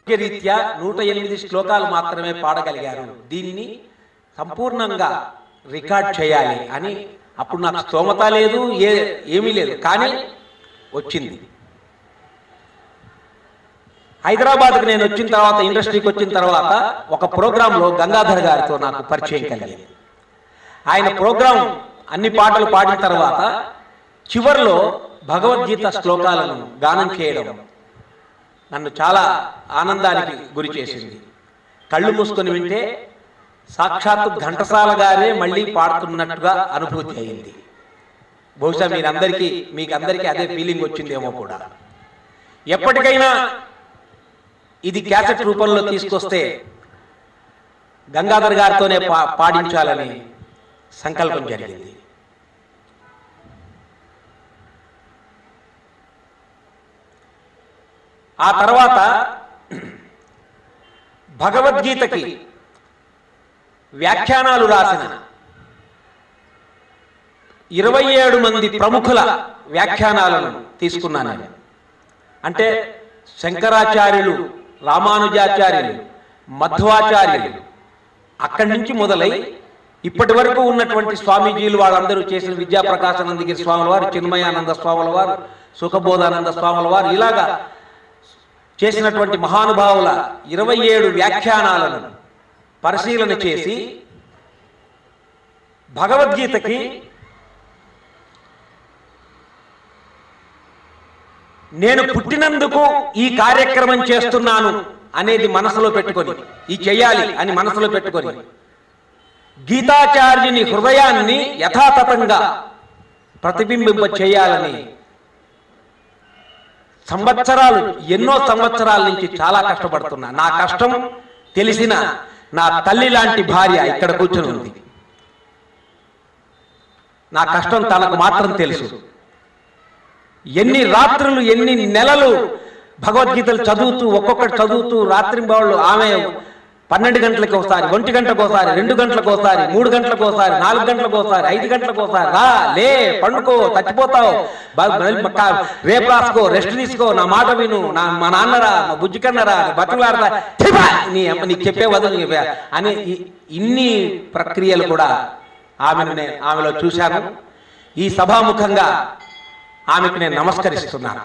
రీత్యా నూట ఎనిమిది శ్లోకాలు మాత్రమే పాడగలిగారు దీన్ని సంపూర్ణంగా రికార్డ్ చేయాలి అని అప్పుడు నాకు స్తోమత లేదు ఏ ఏమీ లేదు కానీ వచ్చింది హైదరాబాద్కి నేను వచ్చిన తర్వాత ఇండస్ట్రీకి వచ్చిన తర్వాత ఒక ప్రోగ్రాంలో గంగాధర్ గారితో నాకు పరిచయం కలిగింది ఆయన ప్రోగ్రాం అన్ని పాటలు పాడిన తర్వాత చివర్లో భగవద్గీత శ్లోకాలను గానం చేయడం నన్ను చాలా ఆనందానికి గురి చేసింది కళ్ళు మూసుకొని వింటే సాక్షాత్తు ఘంటసాల గారే మళ్ళీ పాడుతున్నట్టుగా అనుభూతి అయింది బహుశా మీరందరికీ మీకు అందరికీ అదే ఫీలింగ్ వచ్చిందేమో కూడా ఎప్పటికైనా ఇది క్యాసెట్ రూపంలో తీసుకొస్తే గంగాధర్ గారితోనే పా పాడించాలని సంకల్పం జరిగింది ఆ తర్వాత భగవద్గీతకి వ్యాఖ్యానాలు రాసిన ఇరవై ఏడు మంది ప్రముఖుల వ్యాఖ్యానాలను తీసుకున్నాను నేను అంటే శంకరాచార్యులు రామానుజాచార్యులు మధ్వాచార్యులు అక్కడి నుంచి మొదలై ఇప్పటి వరకు ఉన్నటువంటి స్వామీజీలు వాళ్ళందరూ చేసిన విద్యాప్రకాశానందగిరి స్వాముల వారు చిన్మయానంద స్వాముల వారు సుఖబోధానంద స్వాముల వారు ఇలాగా చేసినటువంటి మహానుభావుల ఇరవై ఏడు వ్యాఖ్యానాలను పరిశీలన చేసి భగవద్గీతకి నేను పుట్టినందుకు ఈ కార్యక్రమం చేస్తున్నాను అనేది మనసులో పెట్టుకొని ఈ చెయ్యాలి అని మనసులో పెట్టుకొని గీతాచార్యుని హృదయాన్ని యథాతథంగా ప్రతిబింబింప చేయాలని సంవత్సరాలు ఎన్నో సంవత్సరాల నుంచి చాలా కష్టపడుతున్నా నా కష్టం తెలిసిన నా తల్లి లాంటి భార్య ఇక్కడ కూర్చొని ఉంది నా కష్టం తనకు మాత్రం తెలుసు ఎన్ని రాత్రులు ఎన్ని నెలలు భగవద్గీతలు చదువుతూ ఒక్కొక్కటి చదువుతూ రాత్రింబాళ్ళు ఆమె పన్నెండు గంటలకు ఒకసారి ఒంటి గంటలకు ఒకసారి రెండు గంటలకు ఒకసారి మూడు గంటలకు ఒకసారి నాలుగు గంటలకు ఒకసారి ఐదు గంటలకు ఒకసారి రా లే పండుకో చచ్చిపోతావు బ- బ- కా- రేపు రాసుకో రెస్ట్ తీసుకో నా మాట విను నా మా నాన్నరా మా బుజ్జి కన్నరా బతులాడతా ఛీ బా! నీ అమ్మ నీకు చెప్పే వదలు నీ వే- అని ఇ- ఇన్ని ప్రక్రియలు కూడా ఆమెను నేను ఆమెలో చూశాను ఈ సభాముఖంగా ఆమెకు నేను నమస్కరిస్తున్నాను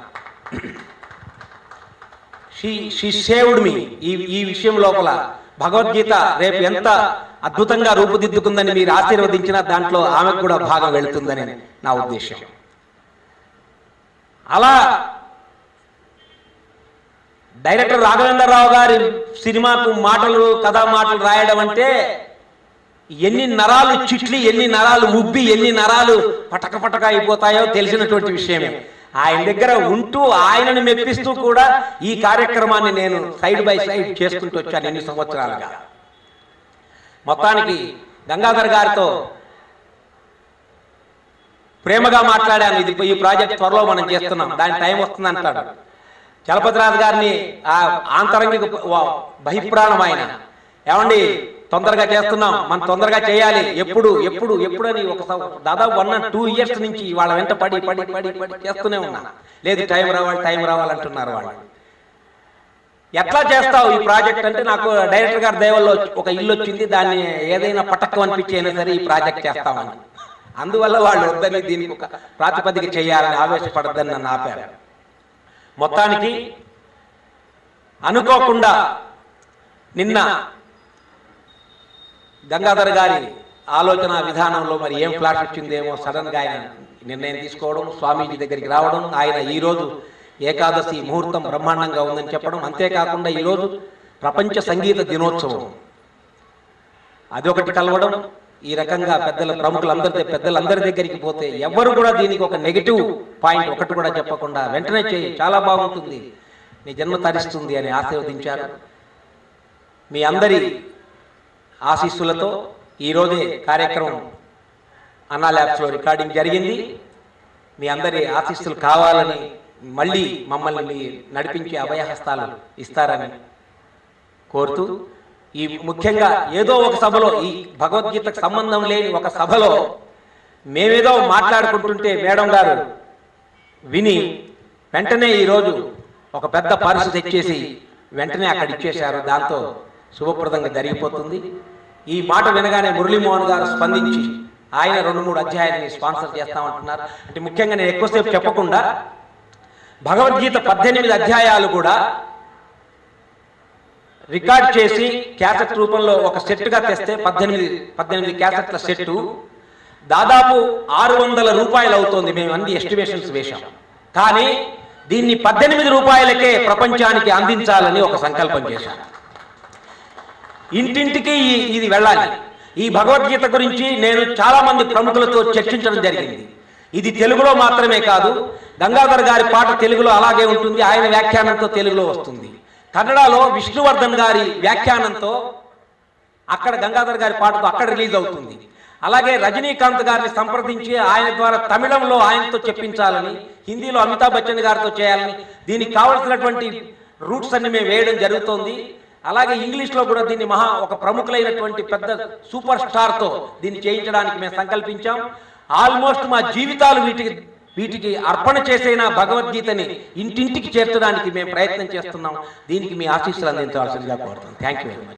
షీ షీ సేవ్డ్ మీ ఈ ఈ విషయం లోపల భగవద్గీత రేపు ఎంత అద్భుతంగా రూపుదిద్దుకుందని మీరు ఆశీర్వదించినా దాంట్లో ఆమెకు కూడా భాగం వెళుతుందని నా ఉద్దేశం అలా డైరెక్టర్ రాఘవేంద్రరావు గారి సినిమాకు మాటలు కథా మాటలు రాయడం అంటే ఎన్ని నరాలు చిట్లి ఎన్ని నరాలు ఉబ్బి ఎన్ని నరాలు పటక పటక అయిపోతాయో తెలిసినటువంటి విషయమే ఆయన దగ్గర ఉంటూ ఆయనను మెప్పిస్తూ కూడా ఈ కార్యక్రమాన్ని నేను సైడ్ బై సైడ్ చేసుకుంటూ వచ్చాను ఎన్ని సంవత్సరాలుగా మొత్తానికి గంగాధర్ గారితో ప్రేమగా మాట్లాడాను ఇది ఈ ప్రాజెక్ట్ త్వరలో మనం చేస్తున్నాం దాని టైం వస్తుంది అంటాడు చలపతిరాజు గారిని ఆ ఆంతరంగిక వ- బహిప్రాణం ఆయన ఏమండి తొందరగా చేస్తున్నాం మనం తొందరగా చేయాలి ఎప్పుడు ఎప్పుడు ఎప్పుడు అని ఒక సం- దాదాపు వన్ అండ్ టూ ఇయర్స్ నుంచి వాళ్ళ వెంట పడి పడి పడి పడి చేస్తూనే ఉన్నా లేదు టైం రావాలి టైం రావాలంటున్నారు వాళ్ళు ఎట్లా చేస్తావు ఈ ప్రాజెక్ట్ అంటే నాకు డైరెక్టర్ గారి దయవల్లో ఒక ఇల్లు వచ్చింది దాన్ని ఏదైనా పటక్కం అనిపించి అయినా సరే ఈ ప్రాజెక్ట్ చేస్తామని అందువల్ల వాళ్ళు వద్దని దీనికి ఒక ప్రాతిపదిక చేయాలని ఆవేశపడద్దని నన్ను ఆపారు మొత్తానికి అనుకోకుండా నిన్న గంగాధర్ గారి ఆలోచన విధానంలో మరి ఏం ఫ్లాష్ వచ్చిందేమో సడన్ గా ఆయన నిర్ణయం తీసుకోవడం స్వామీజీ దగ్గరికి రావడం ఆయన ఈ రోజు ఏకాదశి ముహూర్తం బ్రహ్మాండంగా ఉందని చెప్పడం అంతేకాకుండా ఈరోజు ప్రపంచ సంగీత దినోత్సవం అదొకటి కలవడం ఈ రకంగా పెద్దల ప్రముఖులందరి పెద్దలందరి దగ్గరికి పోతే ఎవ్వరు కూడా దీనికి ఒక నెగిటివ్ పాయింట్ ఒకటి కూడా చెప్పకుండా వెంటనే చేయి చాలా బాగుంటుంది నీ జన్మ తరిస్తుంది అని ఆశీర్వదించారు మీ అందరి ఆశీస్సులతో ఈరోజే కార్యక్రమం అన్నా ల్యాబ్స్లో రికార్డింగ్ జరిగింది మీ అందరి ఆశీస్సులు కావాలని మళ్ళీ మమ్మల్ని మీ నడిపించే అభయహస్తాలు ఇస్తారని కోరుతూ ఈ ముఖ్యంగా ఏదో ఒక సభలో ఈ భగవద్గీతకు సంబంధం లేని ఒక సభలో మేమేదో మాట్లాడుకుంటుంటే మేడం గారు విని వెంటనే ఈరోజు ఒక పెద్ద పరుసు తెచ్చేసి వెంటనే అక్కడ ఇచ్చేశారు దాంతో శుభప్రదంగా జరిగిపోతుంది ఈ మాట వినగానే మురళీమోహన్ గారు స్పందించి ఆయన రెండు మూడు అధ్యాయాన్ని స్పాన్సర్ చేస్తామంటున్నారు అంటే ముఖ్యంగా నేను ఎక్కువసేపు చెప్పకుండా భగవద్గీత పద్దెనిమిది అధ్యాయాలు కూడా రికార్డ్ చేసి క్యాసెట్ రూపంలో ఒక సెట్గా తెస్తే పద్దెనిమిది పద్దెనిమిది క్యాసెట్ల సెట్టు దాదాపు ఆరు వందల రూపాయలు అవుతోంది మేము అన్ని ఎస్టిమేషన్స్ వేశాం కానీ దీన్ని పద్దెనిమిది రూపాయలకే ప్రపంచానికి అందించాలని ఒక సంకల్పం చేశాం ఇంటింటికి ఈ- ఇది వెళ్ళాలి ఈ భగవద్గీత గురించి నేను చాలా మంది ప్రముఖులతో చర్చించడం జరిగింది ఇది తెలుగులో మాత్రమే కాదు గంగాధర్ గారి పాట తెలుగులో అలాగే ఉంటుంది ఆయన వ్యాఖ్యానంతో తెలుగులో వస్తుంది కన్నడలో విష్ణువర్ధన్ గారి వ్యాఖ్యానంతో అక్కడ గంగాధర్ గారి పాటతో అక్కడ రిలీజ్ అవుతుంది అలాగే రజనీకాంత్ గారిని సంప్రదించి ఆయన ద్వారా తమిళంలో ఆయనతో చెప్పించాలని హిందీలో అమితాబ్ బచ్చన్ గారితో చేయాలని దీనికి కావలసినటువంటి రూట్స్ అన్ని మేము వేయడం జరుగుతోంది అలాగే ఇంగ్లీష్లో కూడా దీన్ని మహా ఒక ప్రముఖులైనటువంటి పెద్ద సూపర్ స్టార్తో దీన్ని చేయించడానికి మేము సంకల్పించాం ఆల్మోస్ట్ మా జీవితాలు వీటికి వీటికి అర్పణ చేసైన భగవద్గీతని ఇంటింటికి చేర్చడానికి మేము ప్రయత్నం చేస్తున్నాం దీనికి మీ ఆశీస్సులు అందించవలసిందిగా కోరుతాం థ్యాంక్ యూ వెరీ మచ్